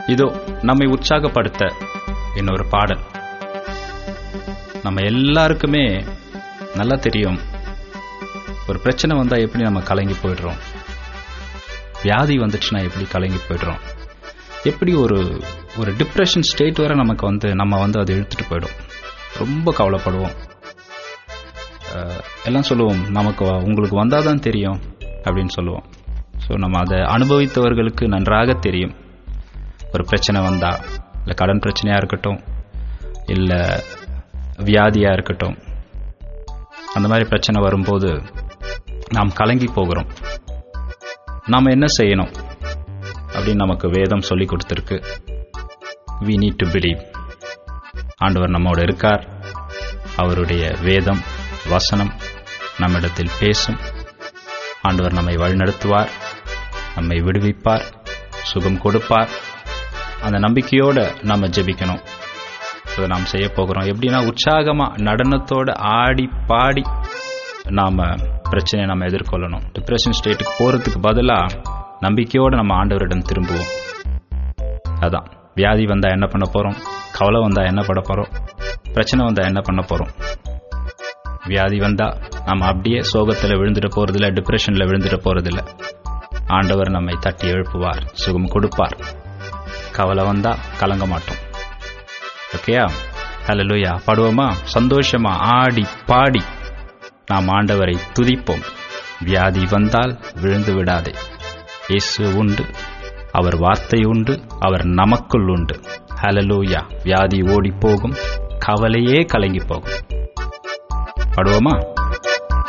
இதோ நம்மை உற்சாகப்படுத்த இன்னொரு பாடல் நம்ம எல்லாருக்குமே நல்லா தெரியும் ஒரு பிரச்சனை வந்தா எப்படி நம்ம கலங்கி போயிடுறோம் வியாதி வந்துச்சுன்னா எப்படி கலங்கி போயிடுறோம் எப்படி ஒரு ஒரு டிப்ரெஷன் ஸ்டேட் வரை நமக்கு வந்து நம்ம வந்து அதை இழுத்துட்டு போயிடும் ரொம்ப கவலைப்படுவோம் அஹ், எல்லாம் சொல்லுவோம் நமக்கு வ- உங்களுக்கு வந்தாதான் தெரியும் அப்படின்னு சொல்லுவோம் ஸோ நம்ம அதை அனுபவித்தவர்களுக்கு நன்றாக தெரியும் ஒரு பிரச்சனை வந்தா இல்லை கடன் பிரச்சனையாக இருக்கட்டும் இல்லை வியாதியாக இருக்கட்டும் அந்த மாதிரி பிரச்சனை வரும்போது நாம் கலங்கி போகிறோம் நாம் என்ன செய்யணும் அப்படின்னு நமக்கு வேதம் சொல்லி கொடுத்துருக்கு வி நீட் டு பிலீவ் ஆண்டவர் நம்மோடு இருக்கார் அவருடைய வேதம் வசனம் நம்மிடத்தில் பேசும் ஆண்டவர் நம்மை வழிநடத்துவார் நம்மை விடுவிப்பார் சுகம் கொடுப்பார் அந்த நம்பிக்கையோட நாம ஜெபிக்கணும் அதை நாம் செய்ய போகிறோம் எப்படின்னா உற்சாகமா நடனத்தோட ஆடி பாடி நாம பிரச்சனையை நம்ம எதிர்கொள்ளணும் டிப்ரெஷன் ஸ்டேட்டுக்கு போறதுக்கு பதிலா நம்பிக்கையோட நம்ம ஆண்டவரிடம் திரும்புவோம் அதான் வியாதி வந்தா என்ன பண்ண போறோம் கவலை வந்தா என்ன பண்ண போறோம் பிரச்சனை வந்தா என்ன பண்ண போறோம் வியாதி வந்தா நம்ம அப்படியே சோகத்துல விழுந்துட போறதில்ல டிப்ரெஷன்ல விழுந்துட போறதில்ல ஆண்டவர் நம்மை தட்டி எழுப்புவார் சுகம் கொடுப்பார் கவலை வந்தா கலங்க மாட்டோம் ஓகேயா ஹalleluya பாடுவோமா சந்தோஷமா ஆடி பாடி நாம் ஆண்டவரை துதிப்போம் வியாதி வந்தால் விழுந்து விடாதே இயேசு உண்டு அவர் வார்த்தை உண்டு அவர் நமக்குள் உண்டு ஹalleluya வியாதி ஓடி போகும் கவலையே கலங்கி போகும் பாடுவோமா